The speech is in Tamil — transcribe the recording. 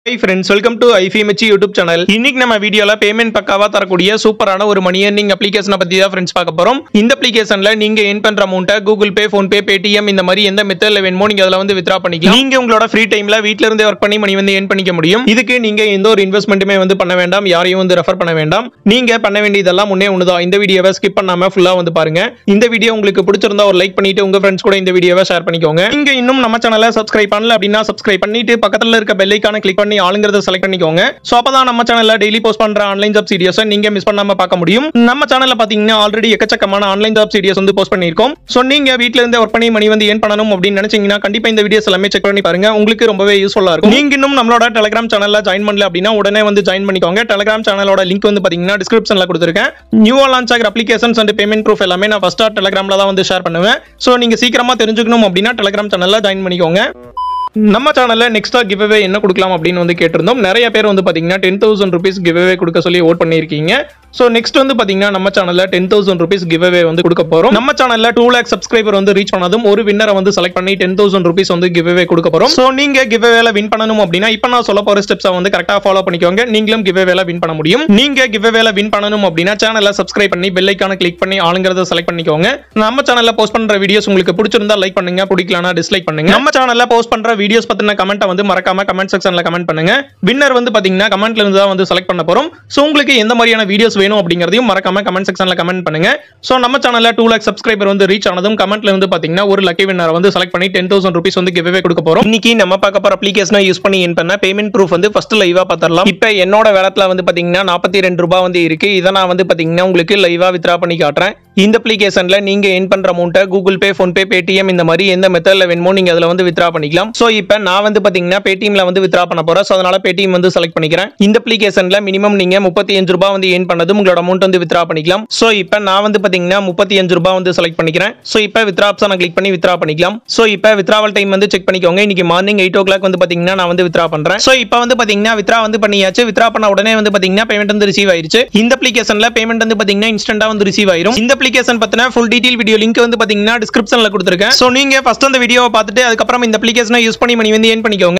high friends welcome to IFMH YouTube channel இன்னைக்கு நம்ம வீடியோல பேமெண்ட் பக்காவா தரக்கூடிய சூப்பரான ஒரு மணி earning அப்ளிகேஷனை பத்தி தான் ஃப்ரெண்ட்ஸ் பார்க்க போறோம் இந்த அப்ளிகேஷன்ல நீங்க என் பண்ற அமௌண்ட்டை Google Pay PhonePe Paytm இந்த மாதிரி எந்த மெத்தட்ல வேணுமோ நீங்க அதுல வந்து வித்ரா பண்ணிக்கலாம் நீங்க உங்களோட ஃப்ரீ டைம்ல வீட்ல இருந்தே ஒர்க் பண்ணி மணி வந்து ஏர்ன் பண்ணிக்க முடியும் இதுக்கு நீங்க எந்த ஒரு இன்வெஸ்ட்மெண்ட்டுமே வந்து பண்ண வேண்டாம் யாரையும் வந்து ரெஃபர் பண்ண வேண்டாம் நீங்க பண்ண வேண்டியதெல்லாம் முன்னே ஒண்ணுதான் இந்த வீடியோவை ஸ்கிப் பண்ணாம ஃபுல்லா வந்து பாருங்க இந்த வீடியோ உங்களுக்கு பிடிச்சிருந்தா ஒரு லைக் பண்ணிட்டு உங்க ஃப்ரெண்ட்ஸ் கூட இந்த வீடியோவை ஷேர் பண்ணிக்கோங்க நீங்க இன்னும் நம்ம சேனலை சப்ஸ்கிரைப் பண்ணல அப்படின்னா சப்ஸ்கிரைப் பண்ணிட்டு பக்கத்துல இருக்க பெல் ஐக்கான கிளிக் பண்ணி ஆளுங்கிறத செலக்ட் பண்ணிக்கோங்க சோ அப்பதான் நம்ம சேனல்ல டெய்லி போஸ்ட் பண்ற ஆன்லைன் ஜாப் சீரியஸை நீங்க மிஸ் பண்ணாம பார்க்க முடியும் நம்ம சேனல்ல பாத்தீங்கன்னா ஆல்ரெடி எக்கச்சக்கமான ஆன்லைன் ஜாப் சீரியஸ் வந்து போஸ்ட் பண்ணியிருக்கோம் சோ நீங்க வீட்ல இருந்தே ஒர்க் பண்ணி மணி வந்து ஏன் பண்ணணும் அப்படின்னு நினைச்சீங்கன்னா கண்டிப்பா இந்த வீடியோஸ் எல்லாமே செக் பண்ணி பாருங்க உங்களுக்கு ரொம்பவே யூஸ்ஃபுல்லா இருக்கும் நீங்க இன்னும் நம்மளோட டெலிகிராம் சேனல்ல ஜாயின் பண்ணல அப்படின்னா உடனே வந்து ஜாயின் பண்ணிக்கோங்க டெலிகிராம் சேனலோட லிங்க் வந்து பாத்தீங்கன்னா டிஸ்கிரிப்ஷன்ல கொடுத்துருக்கேன் நியூவா லான்ச் ஆகிற அப்ளிகேஷன்ஸ் அண்ட் பேமெண்ட் ப்ரூஃப் எல்லாமே நான் ஃபர்ஸ்டா டெலிகிராம்ல தான் வந்து ஷேர் பண்ணுவேன் சோ நீங்க சீக்கிரமா தெரிஞ்சுக்கணும் அப்படின்னா டெலிகிராம் சேனல்ல ஜாயின் பண்ணிக்கோங்க நம்ம சேனல்ல நெக்ஸ்டா கிவ்அவே என்ன கொடுக்கலாம் அப்படின்னு வந்து கேட்டிருந்தோம் நிறைய பேர் வந்து பாத்தீங்கன்னா டென் தௌசண்ட் ருபீஸ் கிவ்அவே கொடுக்க சொல்லி ஓட் பண்ணியிருக்கீங்க ஸோ நெக்ஸ்ட் வந்து பாத்தீங்கன்னா நம்ம சேனல்ல டென் தௌசண்ட் ருபீஸ் கிவ்அவே வந்து கொடுக்க போறோம் நம்ம சேனல்ல டூ லேக் சப்ஸ்கிரைபர் வந்து ரீச் பண்ணதும் ஒரு வின்னரை வந்து செலக்ட் பண்ணி டென் தௌசண்ட் ருபீஸ் வந்து கிவ்அவே கொடுக்க போறோம் ஸோ நீங்க கிவ்அவேல வின் பண்ணணும் அப்படின்னா இப்போ நான் சொல்ல போற ஸ்டெப்ஸை வந்து கரெக்டா ஃபாலோ பண்ணிக்கோங்க நீங்களும் கிவ்அவேல வின் பண்ண முடியும் நீங்க கிவ்அவேல வின் பண்ணணும் அப்படின்னா சேனலை சப்ஸ்கிரைப் பண்ணி பெல் ஐக்கான கிளிக் பண்ணி ஆளுங்கிறத செலக்ட் பண்ணிக்கோங்க நம்ம சேனல்ல போஸ்ட் பண்ற வீடியோஸ் உங்களுக்கு பிடிச்சிருந்தா லைக் பண்ணுங்க பிடிக்கலனா டிஸ்லைக் பண்ணுங்க நம்ம சேனல்ல போஸ்ட் பண்ற வீடியோஸ் பத்தின கமெண்ட்டை வந்து மறக்காம கமெண்ட் செக்ஷன்ல கமெண்ட் பண்ணுங்க வின்னர் வந்து பாத்தீங்கன்னா கமெண்ட்ல இருந்து தான் வந்து செலக்ட் பண்ண போறோம் சோ உங்களுக்கு எந்த மாதிரியான வீடியோஸ் வேணும் அப்படிங்கறதையும் மறக்காம கமெண்ட் செக்ஷன்ல கமெண்ட் பண்ணுங்க சோ நம்ம சேனல்ல டூ லேக் சப்ஸ்கிரைபர் வந்து ரீச் ஆனதும் கமெண்ட்ல வந்து பாத்தீங்கன்னா ஒரு லக்கி வின்னர் வந்து செலக்ட் பண்ணி டென் தௌசண்ட் ருபீஸ் வந்து கிவ்வே கொடுக்க போறோம் இன்னைக்கு நம்ம பார்க்க போற அப்ளிகேஷனை யூஸ் பண்ணி என் பண்ண பேமெண்ட் ப்ரூஃப் வந்து ஃபர்ஸ்ட் லைவா பார்த்தரலாம் இப்போ என்னோட வேலத்துல வந்து பாத்தீங்கன்னா நாற்பத்தி ரெண்டு ரூபாய் வந்து இருக்கு இதை நான் வந்து பாத்தீங்கன்னா உங்களுக்கு லைவா வித்ரா பண்ணி காட்டுறேன் இந்த அப்ளிகேஷன்ல நீங்க என் பண்ற அமௌண்ட்டை Google Pay PhonePe Paytm இந்த மாதிரி எந்த மெத்தட்ல வேணுமோ நீங்க அதுல வந்து வித்ரா பண்ணிக்கலாம் சோ இப்போ நான் வந்து பாத்தீங்கன்னா பேடிஎம்ல வந்து வித்ரா பண்ண போறேன் சோ அதனால பேடிஎம் வந்து செலக்ட் பண்ணிக்கிறேன் இந்த அப்ளிகேஷன்ல மினிமம் நீங்க முப்பத்தி அஞ்சு ரூபாய் வந்து ஏன் பண்ணது உங்களோட அமௌண்ட் வந்து வித்ரா பண்ணிக்கலாம் சோ இப்போ நான் வந்து பாத்தீங்கன்னா முப்பத்தி அஞ்சு ரூபாய் வந்து செலக்ட் பண்ணிக்கிறேன் சோ இப்போ வித்ரா ஆப்ஷனை கிளிக் பண்ணி வித்ரா பண்ணிக்கலாம் சோ இப்போ வித்ராவல் டைம் வந்து செக் பண்ணிக்கோங்க இன்னைக்கு மார்னிங் எயிட் ஓ கிளாக் வந்து பாத்தீங்கன்னா நான் வந்து வித்ரா பண்றேன் சோ இப்போ வந்து பாத்தீங்கன்னா வித்ரா வந்து பண்ணியாச்சு வித்ரா பண்ண உடனே வந்து பாத்தீங்கன்னா பேமெண்ட் வந்து ரிசீவ் ஆயிருச்சு இந்த அப்ளிகேஷன்ல பேமெண்ட் வந்து பாத்தீங்கன்னா இன்ஸ்டன்டா வந்து ரிசீவ் ஆயிரும் இந்த அப்ளிகேஷன் பத்தின ஃபுல் டீடைல் வீடியோ லிங்க் வந்து பாத்தீங்கன்னா டிஸ்கிரிப்ஷன்ல கொடுத்துருக்கேன் சோ நீங்க ஃபர்ஸ்ட் அந்த வீடியோவை பார்த்துட்டு அதுக்கப்புறம் இந்த அப்ளிகேஷனை யூஸ் பண்ணி மணி வந்து ஏன் பண்ணிக்கோங்க